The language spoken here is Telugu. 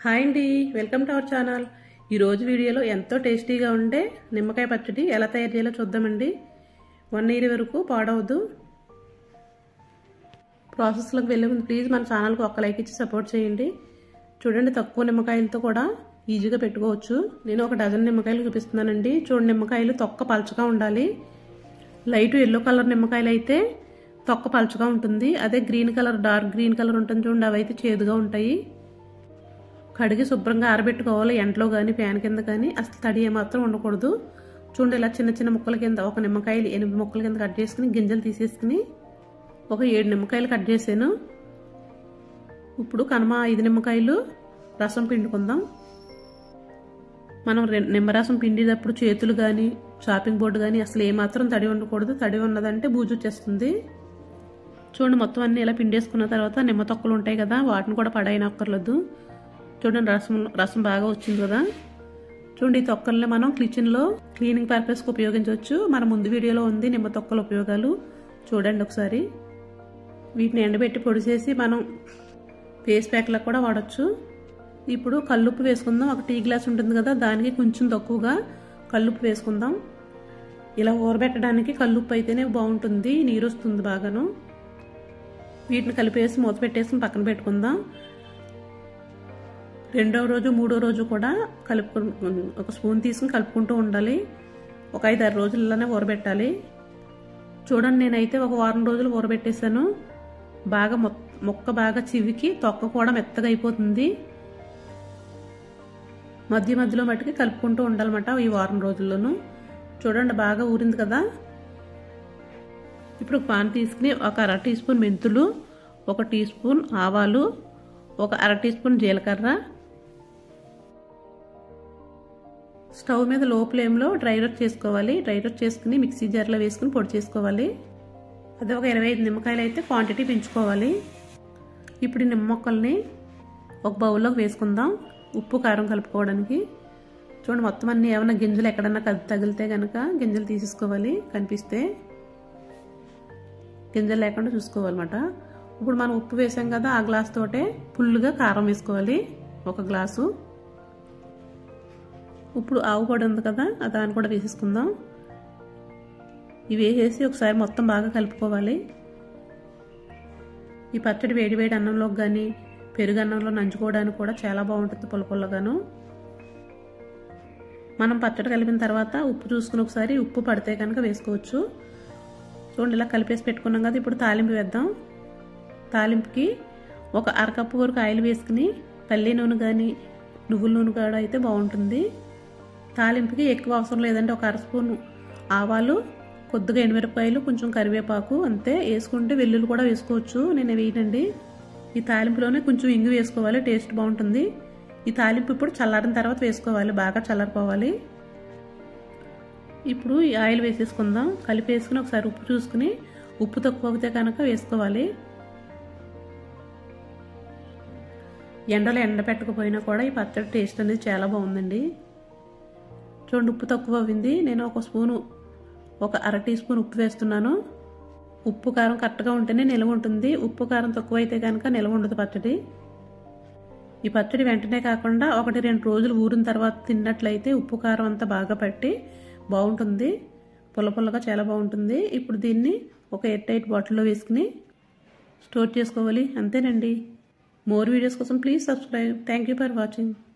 హాయ్ అండి వెల్కమ్ టు అవర్ ఛానల్ ఈరోజు వీడియోలో ఎంతో టేస్టీగా ఉండే నిమ్మకాయ పచ్చడి ఎలా తయారు చేయాలో చూద్దామండి వన్ ఇయర్ వరకు పాడవద్దు ప్రాసెస్లోకి వెళ్ళే ముందు ప్లీజ్ మన ఛానల్కి ఒక్క లైక్ ఇచ్చి సపోర్ట్ చేయండి చూడండి తక్కువ నిమ్మకాయలతో కూడా ఈజీగా పెట్టుకోవచ్చు నేను ఒక డజన్ నిమ్మకాయలు చూపిస్తున్నానండి చూడండి నిమ్మకాయలు తొక్క పలచగా ఉండాలి లైట్ ఎల్లో కలర్ నిమ్మకాయలు అయితే తొక్క పలచగా ఉంటుంది అదే green colour dark green colour ఉంటుంది చూడండి అవి అయితే చేదుగా ఉంటాయి కడిగి శుభ్రంగా ఆరబెట్టుకోవాలి ఎంట్లో కానీ ఫ్యాన్ కింద కానీ అసలు తడి ఏమాత్రం ఉండకూడదు చూడండి ఇలా చిన్న చిన్న ముక్కల కింద ఒక నిమ్మకాయలు ఎనిమిది ముక్కల కింద కట్ చేసుకుని గింజలు తీసేసుకుని ఒక ఏడు నిమ్మకాయలు కట్ చేసాను ఇప్పుడు కనుమ ఐదు నిమ్మకాయలు రసం పిండుకుందాం మనం నిమ్మరసం పిండేటప్పుడు చేతులు కానీ షాపింగ్ బోర్డు కానీ అసలు ఏమాత్రం తడి ఉండకూడదు తడి ఉన్నదంటే బూజు వచ్చేస్తుంది చూడండి మొత్తం అన్ని ఇలా పిండేసుకున్న తర్వాత నిమ్మ తొక్కలు ఉంటాయి కదా వాటిని కూడా పడైనక్కర్లేదు చూడండి రసం రసం బాగా వచ్చింది కదా చూడండి ఈ తొక్కల్ని మనం కిచెన్లో క్లీనింగ్ పర్పస్కి ఉపయోగించవచ్చు మన ముందు వీడియోలో ఉంది నిమ్మ తొక్కల ఉపయోగాలు చూడండి ఒకసారి వీటిని ఎండబెట్టి పొడి చేసి మనం ఫేస్ ప్యాక్లకు కూడా వాడచ్చు ఇప్పుడు కల్లుప్పు వేసుకుందాం ఒక టీ గ్లాస్ ఉంటుంది కదా దానికి కొంచెం తక్కువగా కల్లుప్పు వేసుకుందాం ఇలా ఊరబెట్టడానికి కల్లుప్పు అయితేనే బాగుంటుంది నీరు వస్తుంది బాగాను వీటిని కలిపేసి మూత పెట్టేసి పక్కన పెట్టుకుందాం రెండవ రోజు మూడో రోజు కూడా కలుపు ఒక స్పూన్ తీసుకుని కలుపుకుంటూ ఉండాలి ఒక ఐదు ఆరు రోజుల్లోనే ఊరబెట్టాలి చూడండి నేనైతే ఒక వారం రోజులు ఊరబెట్టేశాను బాగా మొక్క బాగా చివికి తొక్క కూడా మెత్తగా అయిపోతుంది మధ్య మధ్యలో మట్టుకి కలుపుకుంటూ ఉండాలన్నమాట ఈ వారం రోజుల్లోనూ చూడండి బాగా ఊరింది కదా ఇప్పుడు పాన్ తీసుకుని ఒక అర టీ స్పూన్ మెంతులు ఒక టీ స్పూన్ ఆవాలు ఒక అర టీ స్పూన్ జీలకర్ర స్టవ్ మీద లో ఫ్లేమ్లో డ్రై రోస్ట్ చేసుకోవాలి డ్రై రోస్ట్ చేసుకుని మిక్సీ జార్లో వేసుకుని పొడి చేసుకోవాలి అదే ఒక ఇరవై ఐదు నిమ్మకాయలు అయితే క్వాంటిటీ పెంచుకోవాలి ఇప్పుడు నిమ్మ మొక్కల్ని ఒక బౌల్లోకి వేసుకుందాం ఉప్పు కారం కలుపుకోవడానికి చూడండి మొత్తం అన్ని ఏమైనా గింజలు ఎక్కడన్నా తగిలితే కనుక గింజలు తీసేసుకోవాలి కనిపిస్తే గింజలు లేకుండా చూసుకోవాలన్నమాట ఇప్పుడు మనం ఉప్పు వేసాం కదా ఆ గ్లాస్ తోటే ఫుల్గా కారం వేసుకోవాలి ఒక గ్లాసు ఇప్పుడు ఆవు పొడి ఉంది కదా దాన్ని కూడా వేసేసుకుందాం ఇవి వేసేసి ఒకసారి మొత్తం బాగా కలుపుకోవాలి ఈ పచ్చడి వేడి వేడి అన్నంలోకి కానీ పెరుగు అన్నంలో నంచుకోవడానికి కూడా చాలా బాగుంటుంది పుల్ల పుల్లగాను మనం పచ్చడి కలిపిన తర్వాత ఉప్పు చూసుకుని ఒకసారి ఉప్పు పడితే కనుక వేసుకోవచ్చు చూడండి ఇలా కలిపేసి పెట్టుకున్నాం కదా ఇప్పుడు తాలింపు వేద్దాం తాలింపుకి ఒక అరకప్పు వరకు ఆయిల్ వేసుకుని పల్లి నూనె కానీ నువ్వుల నూనె కూడా అయితే బాగుంటుంది తాలింపుకి ఎక్కువ అవసరం లేదంటే ఒక అర స్పూన్ ఆవాలు కొద్దిగా ఎండుమిరపకాయలు కొంచెం కరివేపాకు అంతే వేసుకుంటే వెల్లుల్లి కూడా వేసుకోవచ్చు నేను వేయనండి ఈ తాలింపులోనే కొంచెం ఇంగు వేసుకోవాలి టేస్ట్ బాగుంటుంది ఈ తాలింపు ఇప్పుడు చల్లారిన తర్వాత వేసుకోవాలి బాగా చల్లారిపోవాలి ఇప్పుడు ఈ ఆయిల్ వేసేసుకుందాం కలిపి వేసుకుని ఒకసారి ఉప్పు చూసుకుని ఉప్పు తక్కువ అవుతే కనుక వేసుకోవాలి ఎండలో ఎండ పెట్టకపోయినా కూడా ఈ పచ్చడి టేస్ట్ అనేది చాలా బాగుందండి చూడండి ఉప్పు తక్కువ అయింది నేను ఒక స్పూను ఒక అర టీ స్పూన్ ఉప్పు వేస్తున్నాను ఉప్పు కారం కరెక్ట్గా ఉంటేనే నిల్వ ఉంటుంది ఉప్పు కారం తక్కువ అయితే కనుక నిల్వ ఉండదు పచ్చడి ఈ పచ్చడి వెంటనే కాకుండా ఒకటి రెండు రోజులు ఊరిన తర్వాత తిన్నట్లయితే ఉప్పు కారం అంతా బాగా పట్టి బాగుంటుంది పుల్ల పుల్లగా చాలా బాగుంటుంది ఇప్పుడు దీన్ని ఒక ఎయిర్ టైట్ బాటిల్లో వేసుకుని స్టోర్ చేసుకోవాలి అంతేనండి మోర్ వీడియోస్ కోసం please subscribe thank you for watching